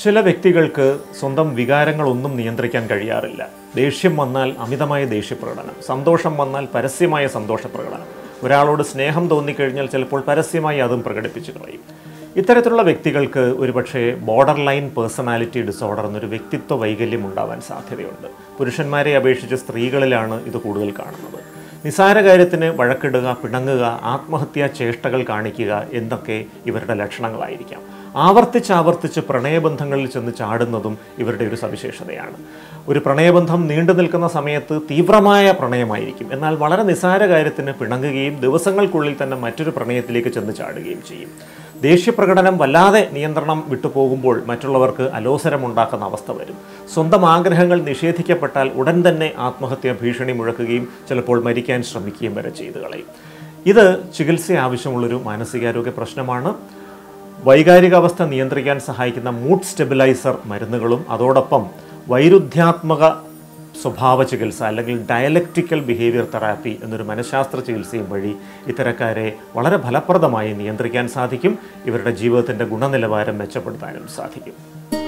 ചില വ്യക്തികൾക്ക് സ്വന്തം വികാരങ്ങളൊന്നും നിയന്ത്രിക്കാൻ കഴിയാറില്ല ദേഷ്യം വന്നാൽ അമിതമായ ദേഷ്യപ്രകടനം സന്തോഷം വന്നാൽ പരസ്യമായ സന്തോഷ പ്രകടനം ഒരാളോട് സ്നേഹം തോന്നിക്കഴിഞ്ഞാൽ ചിലപ്പോൾ പരസ്യമായി അതും പ്രകടിപ്പിച്ചു കളയും ഇത്തരത്തിലുള്ള വ്യക്തികൾക്ക് ഒരുപക്ഷെ ബോർഡർ ലൈൻ പേഴ്സണാലിറ്റി ഡിസോർഡർ എന്നൊരു വ്യക്തിത്വ വൈകല്യം ഉണ്ടാവാൻ സാധ്യതയുണ്ട് പുരുഷന്മാരെ അപേക്ഷിച്ച് സ്ത്രീകളിലാണ് ഇത് കൂടുതൽ കാണുന്നത് നിസാര കാര്യത്തിന് വഴക്കിടുക പിണങ്ങുക ആത്മഹത്യാ ചേഷ്ടകൾ കാണിക്കുക എന്നൊക്കെ ഇവരുടെ ലക്ഷണങ്ങളായിരിക്കാം ആവർത്തിച്ചാവർത്തിച്ച് പ്രണയബന്ധങ്ങളിൽ ചെന്ന് ചാടുന്നതും ഇവരുടെ ഒരു സവിശേഷതയാണ് ഒരു പ്രണയബന്ധം നീണ്ടു നിൽക്കുന്ന സമയത്ത് തീവ്രമായ പ്രണയമായിരിക്കും എന്നാൽ വളരെ നിസാര കാര്യത്തിന് പിണങ്ങുകയും ദിവസങ്ങൾക്കുള്ളിൽ തന്നെ മറ്റൊരു പ്രണയത്തിലേക്ക് ചെന്ന് ചാടുകയും ചെയ്യും ദേഷ്യപ്രകടനം വല്ലാതെ നിയന്ത്രണം വിട്ടുപോകുമ്പോൾ മറ്റുള്ളവർക്ക് അലോസരമുണ്ടാക്കുന്ന അവസ്ഥ വരും സ്വന്തം ആഗ്രഹങ്ങൾ നിഷേധിക്കപ്പെട്ടാൽ ഉടൻ തന്നെ ആത്മഹത്യാ ഭീഷണി മുഴക്കുകയും ചിലപ്പോൾ മരിക്കാൻ ശ്രമിക്കുകയും വരെ ചെയ്തു കളയും ഇത് ചികിത്സ ആവശ്യമുള്ളൊരു മാനസികാരോഗ്യ പ്രശ്നമാണ് വൈകാരികാവസ്ഥ നിയന്ത്രിക്കാൻ സഹായിക്കുന്ന മൂഡ് സ്റ്റെബിലൈസർ മരുന്നുകളും അതോടൊപ്പം വൈരുദ്ധ്യാത്മക സ്വഭാവ ചികിത്സ അല്ലെങ്കിൽ ഡയലക്റ്റിക്കൽ ബിഹേവിയർ തെറാപ്പി എന്നൊരു മനഃശാസ്ത്ര ചികിത്സയും വഴി ഇത്തരക്കാരെ വളരെ ഫലപ്രദമായി നിയന്ത്രിക്കാൻ സാധിക്കും ഇവരുടെ ജീവിതത്തിൻ്റെ ഗുണനിലവാരം മെച്ചപ്പെടുത്താനും സാധിക്കും